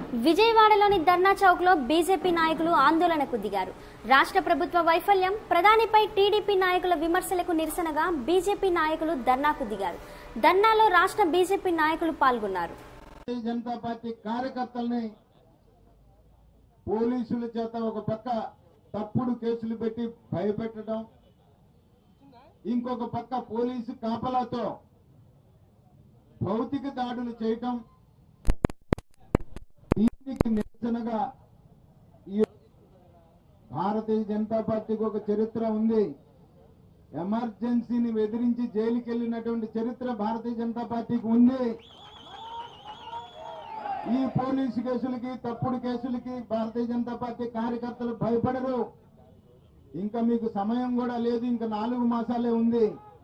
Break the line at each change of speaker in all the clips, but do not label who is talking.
విజయవాడలోని ధర్నా చౌక్ లో బీజేపీ నాయకులు ఆందోళనకు దిగారు రాష్ట్ర ప్రభుత్వ వైఫల్యం ప్రధానిపై టీడీపీ నాయకుల విమర్శలకు నిరసనగా బీజేపీ నాయకులు ధర్నాకు దిగారు ధర్నాలో రాష్ట్ర బీజేపీ నాయకులు పాల్గొన్నారు
భారతీయ జనతా పార్టీ కార్యకర్తల్ని పోలీసుల చేత ఒక పక్క తప్పుడు కేసులు పెట్టి భయపెట్టడం ఇంకొక పక్క పోలీసు కాపలాతో భౌతిక దాడులు చేయటం దీనికి నిరసనగా ఈ భారతీయ జనతా పార్టీకి ఒక చరిత్ర ఉంది ఎమర్జెన్సీని ఎదిరించి జైలుకి వెళ్ళినటువంటి చరిత్ర భారతీయ జనతా పార్టీకి ఉంది ఈ పోలీసు కేసులకి తప్పుడు కేసులకి భారతీయ జనతా పార్టీ కార్యకర్తలు భయపడరు ఇంకా మీకు సమయం కూడా లేదు ఇంకా నాలుగు మాసాలే ఉంది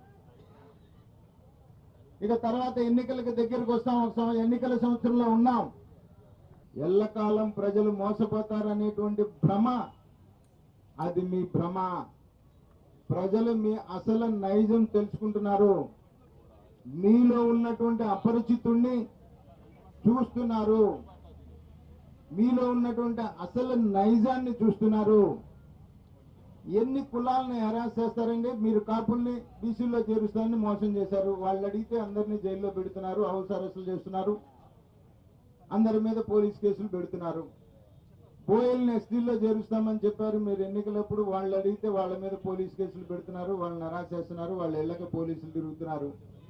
ఇక తర్వాత ఎన్నికలకు దగ్గరకు వస్తాం ఒక సం- ఎన్నికల సంవత్సరంలో ఉన్నాం ఎల్లకాలం ప్రజలు మోసపోతారనేటువంటి భ్రమ అది మీ భ్రమ ప్రజలు మీ అసలు నైజం తెలుసుకుంటున్నారు మీలో ఉన్నటువంటి అపరిచితుణ్ణి చూస్తున్నారు మీలో ఉన్నటువంటి అసలు నైజాన్ని చూస్తున్నారు ఎన్ని కులాలను హెరాస్ చేస్తారండి మీరు కాపుల్ని బీసీలో చేరుస్తారని మోసం చేశారు వాళ్ళు అడిగితే అందరినీ జైల్లో పెడుతున్నారు హౌస్ అరెస్టులు చేస్తున్నారు అందరి మీద పోలీస్ కేసులు పెడుతున్నారు బోయల్ని ఎస్టీల్లో చేరుస్తామని చెప్పారు మీరు ఎన్నికలప్పుడు వాళ్ళు అడిగితే వాళ్ళ మీద పోలీస్ కేసులు పెడుతున్నారు వాళ్ళని హెరాస్ చేస్తున్నారు వాళ్ళ ఇళ్ళకి పోలీసులు తిరుగుతున్నారు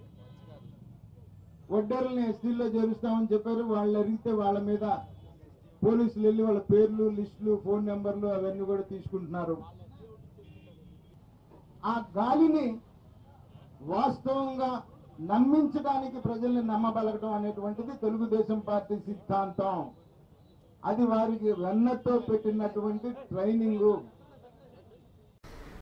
ఒడ్డర్లని ఎస్టీల్లో చేరుస్తామని చెప్పారు వాళ్ళు అడిగితే వాళ్ళ మీద పోలీసులు వెళ్ళి వాళ్ళ పేర్లు లిస్టులు ఫోన్ నెంబర్లు అవన్నీ కూడా తీసుకుంటున్నారు ఆ గాలిని వాస్తవంగా నమ్మించడానికి ప్రజల్ని నమ్మబలగడం అనేటువంటిది తెలుగుదేశం పార్టీ సిద్ధాంతం అది వారికి వెన్నతో పెట్టినటువంటి ట్రైనింగ్